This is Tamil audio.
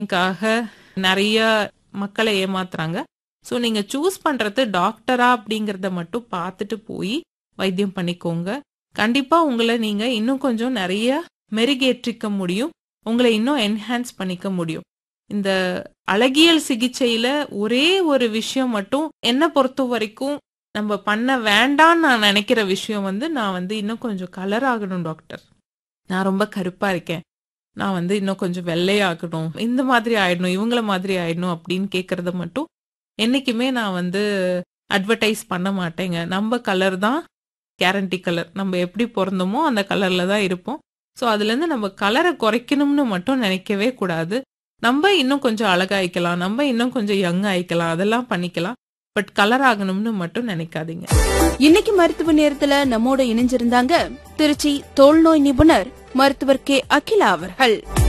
க்காக நிறைய மக்களை ஏமாத்துறாங்க ஸோ நீங்க சூஸ் பண்றது டாக்டரா அப்படிங்கறத மட்டும் பார்த்துட்டு போய் வைத்தியம் பண்ணிக்கோங்க கண்டிப்பா உங்களை நீங்க இன்னும் கொஞ்சம் நிறைய மெருகேற்றிக்க முடியும் உங்களை இன்னும் என்ஹான்ஸ் பண்ணிக்க முடியும் இந்த அழகியல் சிகிச்சையில ஒரே ஒரு விஷயம் மட்டும் என்ன பொறுத்த வரைக்கும் நம்ம பண்ண வேண்டாம்னு நான் நினைக்கிற விஷயம் வந்து நான் வந்து இன்னும் கொஞ்சம் கலர் ஆகணும் டாக்டர் நான் ரொம்ப கருப்பா இருக்கேன் நான் வந்து இன்னும் கொஞ்சம் வெள்ளையாகணும் இந்த மாதிரி ஆயிடணும் இவங்கள மாதிரி ஆயிடணும் அப்படின்னு கேட்கறத மட்டும் என்னைக்குமே நான் வந்து அட்வர்டைஸ் பண்ண மாட்டேங்க நம்ம கலர் தான் கேரண்டி கலர் நம்ம எப்படி பிறந்தோமோ அந்த கலர்ல தான் இருப்போம் ஸோ அதுலேருந்து நம்ம கலரை குறைக்கணும்னு மட்டும் நினைக்கவே கூடாது நம்ம இன்னும் கொஞ்சம் அழகாயிக்கலாம் நம்ம இன்னும் கொஞ்சம் யங் ஆயிக்கலாம் அதெல்லாம் பண்ணிக்கலாம் பட் கலர் ஆகணும்னு மட்டும் நினைக்காதீங்க இன்னைக்கு மருத்துவ நேரத்துல நம்மோட இணைஞ்சிருந்தாங்க திருச்சி தோல் நோய் நிபுணர் மருத்துவர் கே அகிலா அவர்கள்